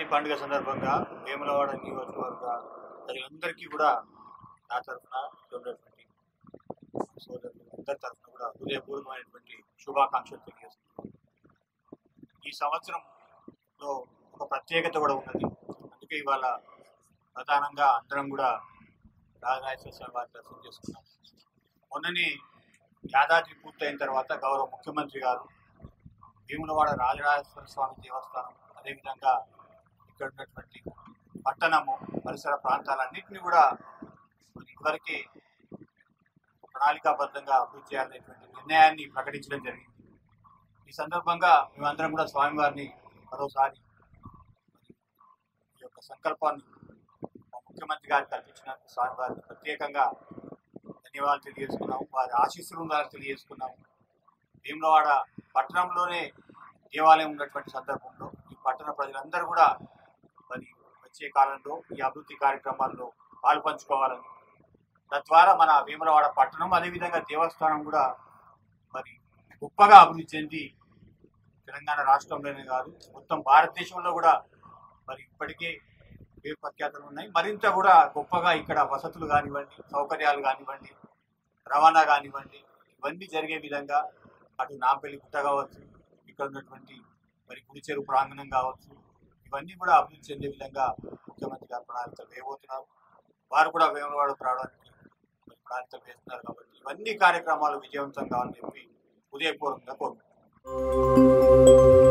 పండుగ సందర్భంగా వేములవాడ నియోజకవర్గ ప్రజలందరికీ కూడా నా తరఫున ఉన్నటువంటి సోదరులు అందరి తరఫున కూడా హృదయపూర్వకమైనటువంటి శుభాకాంక్షలు తెలియజేస్తున్నాను ఈ సంవత్సరంలో ఒక ప్రత్యేకత కూడా ఉన్నది అందుకే ఇవాళ ప్రధానంగా అందరం కూడా రాజరాజేశ్వర స్వామి వారి దర్శనం చేసుకున్నాం మొన్ననే యాదాద్రి పూర్తయిన తర్వాత గౌరవ ముఖ్యమంత్రి గారు భీములవాడ రాజరాజేశ్వర స్వామి దేవస్థానం అదేవిధంగా ఇక్కడ ఉన్నటువంటి పట్టణము పరిసర ప్రాంతాలన్నింటినీ కూడా మరి ఇదివరకే ప్రణాళికాబద్ధంగా అభివృద్ధి చేయాలనేటువంటి నిర్ణయాన్ని ప్రకటించడం జరిగింది ఈ సందర్భంగా మేమందరం కూడా స్వామివారిని మరోసారి మరి ఈ యొక్క సంకల్పాన్ని మా ముఖ్యమంత్రి గారు కల్పించినందుకు స్వామివారికి ప్రత్యేకంగా ధన్యవాదాలు తెలియజేసుకున్నాము వారి ఆశీస్సులు ఉండాలని తెలియజేసుకున్నాము భీమలవాడ పట్టణంలోనే దేవాలయం ఉన్నటువంటి సందర్భంలో ఈ పట్టణ ప్రజలందరూ కూడా మరి వచ్చే కాలంలో ఈ అభివృద్ధి కార్యక్రమాల్లో పాలు పంచుకోవాలని తద్వారా మన భీమలవాడ పట్టణం అదేవిధంగా దేవస్థానం కూడా మరి గొప్పగా అభివృద్ధి చెంది తెలంగాణ రాష్ట్రంలోనే కాదు మొత్తం భారతదేశంలో కూడా మరి ఇప్పటికే పేరు ప్రఖ్యాతలు ఉన్నాయి మరింత కూడా గొప్పగా ఇక్కడ వసతులు కానివ్వండి సౌకర్యాలు కానివ్వండి రవాణా కానివ్వండి ఇవన్నీ జరిగే విధంగా అటు నాంపల్లి గుట్ట కావచ్చు ఇక్కడ ఉన్నటువంటి మరి గుడిచెరు ప్రాంగణం కావచ్చు ఇవన్నీ కూడా అభివృద్ధి చెందే విధంగా ముఖ్యమంత్రి గారు ప్రణాళికలు వేయబోతున్నారు వారు కూడా వేమవాడకు రావడానికి మరి ప్రణాళికలు వేస్తున్నారు కాబట్టి ఇవన్నీ కార్యక్రమాలు విజయవంతం కావాలని చెప్పి ఉదయపూర్వకంగా కోరుకుంటున్నాను